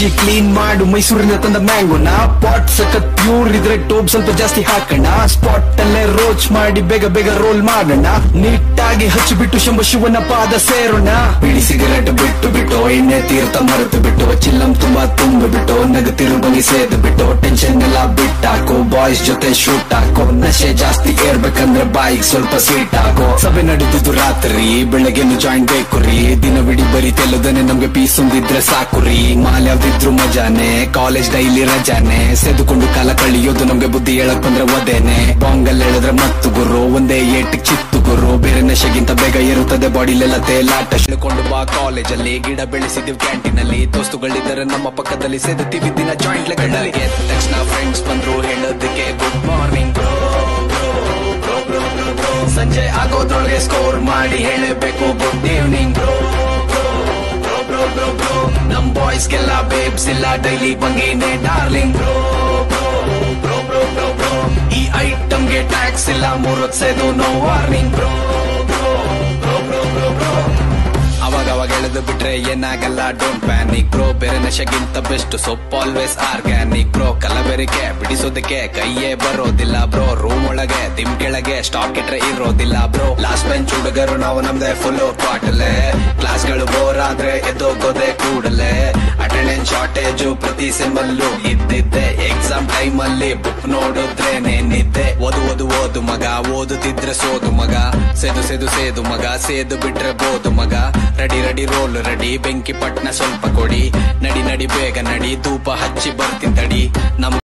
G clean ಮಾಡು ಮೈಸೂರಿನ ತಂದ ಮ್ಯಾಂಗೋನ ಪಾಟ್ ಸಖತ್ ಪ್ಯೂರ್ ಇದ್ರೆ ಟೋಪ್ ಸ್ವಲ್ಪ ಜಾಸ್ತಿ ಹಾಕೋಣ ಸ್ಪಾಟ್ ಅಲ್ಲೇ ರೋಚ್ ಮಾಡಿ ಬೇಗ ಬೇಗ ರೋಲ್ ಮಾಡೋಣ ನೀಟಾಗಿ ಹಚ್ಚಿಬಿಟ್ಟು ಶಂಭ ಶಿವನ ಪಾದ ಸೇರೋಣ ಬಿಡಿ ಸಿಗರೆಟ್ ಬಿಟ್ಟು ಬಿಟ್ಟು ಎಣ್ಣೆ ತೀರ್ಥ ಮರೆತು ಬಿಟ್ಟು ಚಿಲ್ಲಂ ತುಂಬಾ ತುಂಬ ಬಿಟ್ಟು ನಗತಿರು ಬಲಿ ಸೇದು ಬಿಟ್ಟು ಟೆನ್ಷನ್ ಎಲ್ಲ ಬಿಟ್ಟಾಕೋ ಬಾಯ್ಸ್ ಜೊತೆ ಶೂಟ್ ಹಾಕೋ ನಶೆ ಜಾಸ್ತಿ ಏರ್ಬೇಕಂದ್ರೆ ಬಾಯಿಗೆ ಸ್ವಲ್ಪ ಸ್ವೀಟ್ ಹಾಕೋ ಸಭೆ ನಡೆದಿದ್ದು ರಾತ್ರಿ ಬೆಳಗ್ಗೆನು ಜಾಯಿಂಟ್ ಬೇಕು ರೀ ದಿನವಿಡೀ ಬರೀ ತೆಲ್ಲದನೆ ನಮ್ಗೆ ಪೀಸ್ ಒಂದಿದ್ರೆ ಸಾಕು ರೀ ಮಾಲ್ ಯಾವ್ದಿದ್ರು ಮಜಾನೆ ಕಾಲೇಜ್ ಡೈಲಿ ರಜಾನೆ ಸೆದುಕೊಂಡು ಕಾಲ ಕಳಿಯೋದು ನಮ್ಗೆ ಬುದ್ಧಿ ಹೇಳಕ್ ಬಂದ್ರೆ ಒದೇನೆ ಬಾಂಗಲ್ ಹೇಳಿದ್ರೆ ಮತ್ತು ಗುರು ಒಂದೇ ಏಟಿಗೆ ಚಿತ್ತು ಗುರು ಬೇರೆ ನಶೆಗಿಂತ ಬೇಗ ಇರುತ್ತದೆ ಬಾಡಿಲೆಲ್ಲ ತೇಲಾಟ ಹೇಳ್ಕೊಂಡು ಬಾ ಕಾಲೇಜಲ್ಲಿ ಗಿಡ ಬೆಳೆಸಿದೀವಿ ಕ್ಯಾಂಟೀನ್ ಅಲ್ಲಿ ದೋಸ್ತುಗಳಿದ್ದಾರೆ ನಮ್ಮ ಪಕ್ಕದಲ್ಲಿ ಸೇದುತ್ತೀವಿ ದಿನ ಜಾಯಿಂಟ್ ಲೆಕ್ಕದಲ್ಲಿ ಎದ್ದ ತಕ್ಷಣ ಫ್ರೆಂಡ್ಸ್ ಬಂದ್ರು ಹೇಳೋದಕ್ಕೆ ಗುಡ್ ಮಾರ್ನಿಂಗ್ ಸಂಜೆ ಆಗೋದ್ರೊಳಗೆ ಸ್ಕೋರ್ ಮಾಡಿ ಹೇಳಬೇಕು ಗುಡ್ ಈವ್ನಿಂಗ್ ಬ್ರೋ ನಮ್ ಬಾಯ್ಸ್ಗೆಲ್ಲ ಬೇಬ್ಸ್ ಇಲ್ಲ ಡೈಲಿ ಬಂಗೇನೆ ಡಾರ್ಲಿಂಗ್ ಬ್ರೋ ಈ ಐಟಮ್ಗೆ ಟ್ಯಾಕ್ಸ್ ಇಲ್ಲ ಮೂರೊತ್ಸೆದು ನೋ ವಾರ್ನಿಂಗ್ ಬ್ರೋ ಅವಾಗ ಅವಾಗ ಎಳೆದು ಬಿಟ್ರೆ ಏನಾಗಲ್ಲ ಡೋಂಟ್ ಪ್ಯಾನಿಕ್ ಬ್ರೋ ಬೇರೆ ನಶೆಗಿಂತ ಬೆಸ್ಟ್ ಸೊಪ್ಪು ಆಲ್ವೇಸ್ ಆರ್ಗ್ಯಾನಿಕ್ ಬ್ರೋ ಕಲಬೆರಿಕೆ ಬಿಡಿಸೋದಕ್ಕೆ ಕೈಯೇ ಬರೋದಿಲ್ಲ ಬ್ರೋ ರೂಮ್ ಒಳಗೆ ದಿಮ್ ಕೆಳಗೆ ಸ್ಟಾಕ್ ಇಟ್ರೆ ಇರೋದಿಲ್ಲ ಬ್ರೋ ಲಾಸ್ಟ್ ಬೆಂಚ್ ಹುಡುಗರು ನಾವು ನಮ್ದೆ ಫುಲ್ ಕ್ವಾಟಲೆ ಕ್ಲಾಸ್ಗಳು ಬೋರ್ ಆದ್ರೆ ಎದ್ದೋಗೋದೆ ಕೂಡಲೇ ಅಟೆಂಡೆನ್ಸ್ ಶಾರ್ಟೇಜು ಪ್ರತಿ ಸೆಮ್ಮಲ್ಲೂ ಇದ್ದಿದ್ದೆ ಎಕ್ಸಾಮ್ ಟೈಮ್ ಅಲ್ಲಿ ಬುಕ್ ನೋಡಿದ್ರೆ ನೆನ್ನಿದ್ದೆ ಓದು ಓದು ಓದು ಮಗ ಓದುತ್ತಿದ್ರೆ ಸೋದು ಮಗ ಸೇದು ಸೇದು ಸೇದು ಮಗ ಸೇದು ಬಿಟ್ರೆ ಬೋದು ಮಗ ರೆಡಿ ರೆಡಿ ರೋಲ್ ರೆಡಿ ಬೆಂಕಿ ಪಟ್ನ ಸ್ವಲ್ಪ ಕೊಡಿ ನಡಿ ನಡಿ ಬೇಗ ನಡಿ ಧೂಪ ಹಚ್ಚಿ ಬರ್ತೀನಿ ತಡಿ ನಮ್